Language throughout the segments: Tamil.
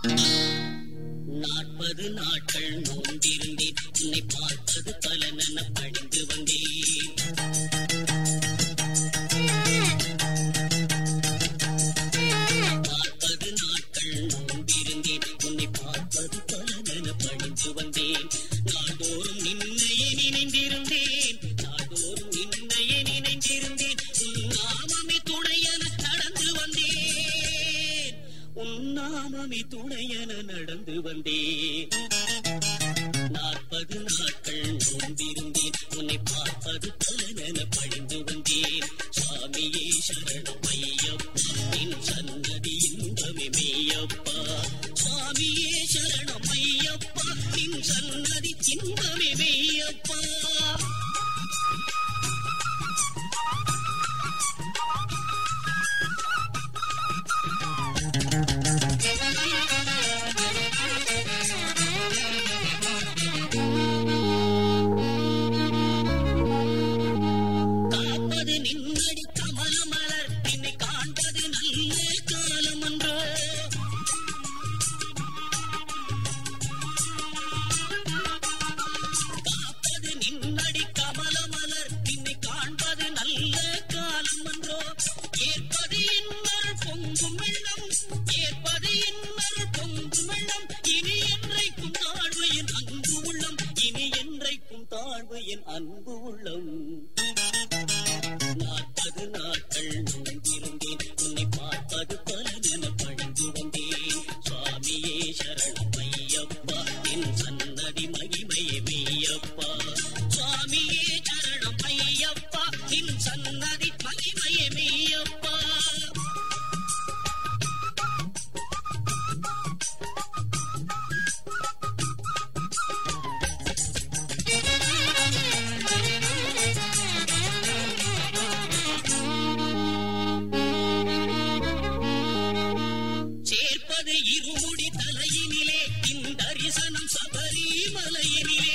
நாற்பது நாட்கள் நோன்பிருந்தேன் உன்னை பார்ப்பது பலனென பணிந்து வந்தேன் நாற்பது நாட்கள் நோன்பிருந்தேன் உன்னை பார்ப்பது பலனென பணிந்து வந்தேன் நாள்தோறும் நின்னையே நினைந்திருந்தேன் நாள்தோறும் நின்னையே நினைந்திருந்தேன் உன் நாமமே துணையென நடந்து வந்தேன் உன் நாமமே துணையென நடந்து வந்தேன் நாற்பது நாட்கள் நோன்பிருந்தேன் உன்னை பார்ப்பது பலனென பழிந்து வந்தேன் சுவாமியே சரணம் ஐயப்பா நின் சன்னதி இன்பமே மெய்யப்பா சுவாமியே சரணம் ஐயப்பா நின் சன்னதி இன்பமே மெய்யப்பா காப்பது நின்னடி கமல மலர் நின்னை காண்பது நல்ல காலம் அன்றோ காப்பது நின்னடி கமல மலர் நின்னை காண்பது நல்ல காலம் அன்றோ ஏற்பது இன்னொரு பொங்கும் வெள்ளம் ஏற்பது இன்னொரு பொங்கும் வெள்ளம் இனி என்றைக்கும் தாழ்வு என் அன்பு உள்ளம் இனி என்றைக்கும் தாழ்வு என் அன்பு உள்ளம் நாற்பது நாட்கள் நோன்பிருந்தேன் உன்னை பார்ப்பது பலனென பணிந்து வந்தேன் சுவாமியே சரணம் ஐயப்பா என் சன்னதி மகிமையே மெய்யப்பா சுவாமியே சரணம் ஐயப்பா என் சன்னதி மகிமையே மெய்யப்பா சேர்ப்பது இருமுடி தலையினிலே இந்த தரிசனம் சபரிமலையினிலே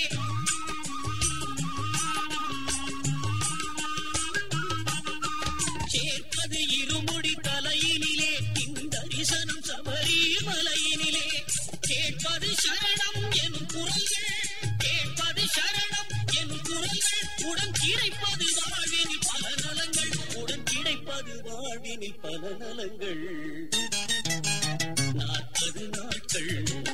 சேர்ப்பது இருமுடி தலையினிலே இந்த தரிசனம் சபரிமலையினிலே கேட்பது சரணம் எனும் குரல்கள் கேட்பது சரணம் எனும் குரல்கள் உடன் கிடைப்பது வாழ்வினில் பல நலங்கள் உடன் கிடைப்பது வாழ்வினில் பல நலங்கள் நாற்பது நாட்கள்